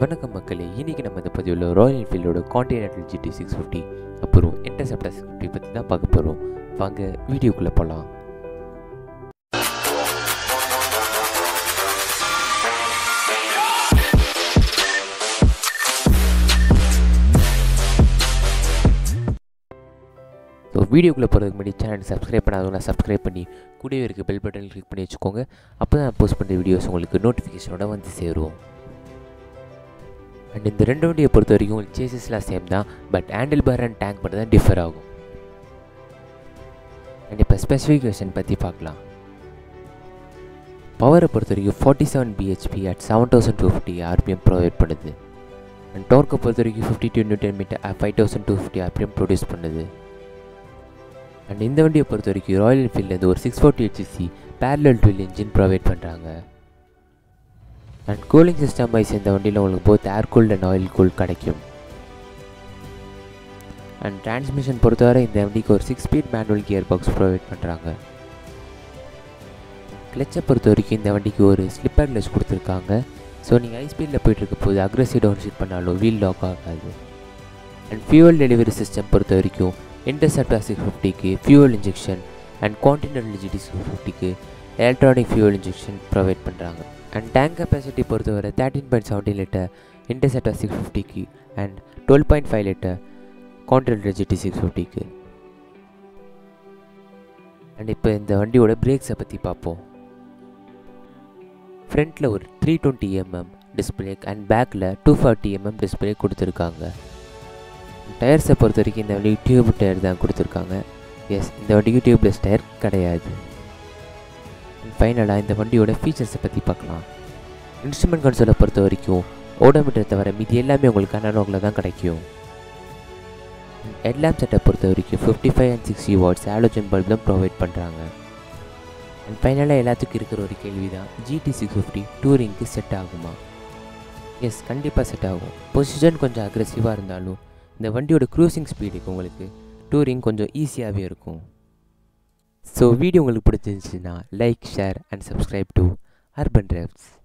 வணக்கம் மக்களே இன்னைக்கு நம்ம இந்த பதிவில் ராயல் என்ஃபீல்டோட கான்டினென்டல் ஜிடி சிக்ஸ் ஃபிஃப்டி அப்புறம் இன்டர்செப்டர் சிக்ஸ் ஃபிஃப்டி பற்றி தான் பார்க்க போகிறோம் வாங்க வீடியோக்குள்ளே போகலாம் ஸோ வீடியோக்குள்ளே போகிறதுக்கு முன்னாடி சேனல் சப்ஸ்கிரைப் பண்ணாதவங்க சப்ஸ்கிரைப் பண்ணி கூடவே இருக்க பெல் பட்டன் கிளிக் பண்ணி வச்சுக்கோங்க அப்போ தான் போஸ்ட் பண்ணுற வீடியோஸ் உங்களுக்கு நோட்டிஃபிகேஷனோட வந்து சேரும் அண்ட் இந்த ரெண்டு வண்டியை பொறுத்த வரைக்கும் சேசஸ்லாம் சேம் தான் but handle bar and tank மட்டும் தான் டிஃபர் ஆகும் அண்ட் இப்போ ஸ்பெசிஃபிகேஷன் பற்றி பார்க்கலாம் பவரை பொறுத்த வரைக்கும் forty seven BHP at seven thousand two fifty RPM provide பண்ணுது அண்ட் டோர்க்கை பொறுத்த வரைக்கும் fifty two newton metre five thousand two fifty RPM produce பண்ணுது அண்ட் இந்த வண்டியை பொறுத்த வரைக்கும் ராயல் என்ஃபீல்ட்லேருந்து ஒரு six forty HC parallel dual engine provide பண்ணுறாங்க அண்ட் கூலிங் சிஸ்டம் வைஸ் இந்த வண்டியில் உங்களுக்கு both air cooled and oil cool கிடைக்கும் அண்ட் டிரான்ஸ்மிஷன் பொறுத்தவரை இந்த வண்டிக்கு ஒரு six speed manual gear box provide பண்ணுறாங்க கிளச்சை பொறுத்த வரைக்கும் இந்த வண்டிக்கு ஒரு ஸ்லிப்பர் கிளச் கொடுத்துருக்காங்க ஸோ நீங்கள் ஹை ஸ்பீடில் போயிட்டுருக்க போது அக்ரெசிவ் டவுன் ஷீட் பண்ணாலும் வீல் லாக் ஆகாது அண்ட் ஃபியூவல் டெலிவரி சிஸ்டம் பொறுத்த வரைக்கும் இன்டர்செப்டர் சிக்ஸ் ஃபிஃப்டிக்கு fuel injection and Continental GT six ஃபிஃப்டிக்கு எலக்ட்ரானிக் ஃபியூவல் இன்ஜெக்ஷன் ப்ரொவைட் பண்ணுறாங்க அண்ட் டேங்க் கெப்பாசிட்டி பொறுத்தவரை thirteen point seventeen litre Interceptor six ஃபிஃப்டிக்கு and twelve point five litre Continental GT six ஃபிஃப்டிக்கு and இப்போ இந்த வண்டியோட பிரேக்ஸை பற்றி பார்ப்போம் ஃப்ரண்ட்டில் ஒரு three twenty mm display and பேக்கில் டூ ஃபார்ட்டி எம்எம் டிஸ்பிளே கொடுத்துருக்காங்க டயர்ஸை பொறுத்த வரைக்கும் இந்த வண்டிக்கு டியூப் டயர் தான் கொடுத்துருக்காங்க எஸ் இந்த வண்டிக்கு டியூப்லெஸ் டயர் கிடையாது ஃபைனலாக இந்த வண்டியோட ஃபீச்சர்ஸை பற்றி பார்க்கலாம் இன்ஸ்ட்ருமெண்ட் கன்சோலை பொறுத்த வரைக்கும் ஓடோமீட்டர் தவிர மீதி எல்லாமே உங்களுக்கு அனலாகில் தான் கிடைக்கும் ஹெட்லாம்ப் செட்டை பொறுத்த வரைக்கும் fifty five and sixty watts halogen bulb தான் ப்ரொவைட் பண்ணுறாங்க அண்ட் ஃபைனலாக எல்லாத்துக்கும் இருக்கிற ஒரு கேள்வி தான் ஜிடி சிக்ஸ் ஃபிஃப்டி டூரிங்க்கு செட் ஆகுமா எஸ் கண்டிப்பாக செட் ஆகும் பொசிஷன் கொஞ்சம் அக்ரெசிவாக இருந்தாலும் இந்த வண்டியோட க்ரூசிங் ஸ்பீடுக்கு உங்களுக்கு டூரிங் கொஞ்சம் ஈஸியாகவே இருக்கும் ஸோ வீடியோ உங்களுக்கு பிடிச்சிருந்துச்சுன்னா like share and subscribe to Urban drives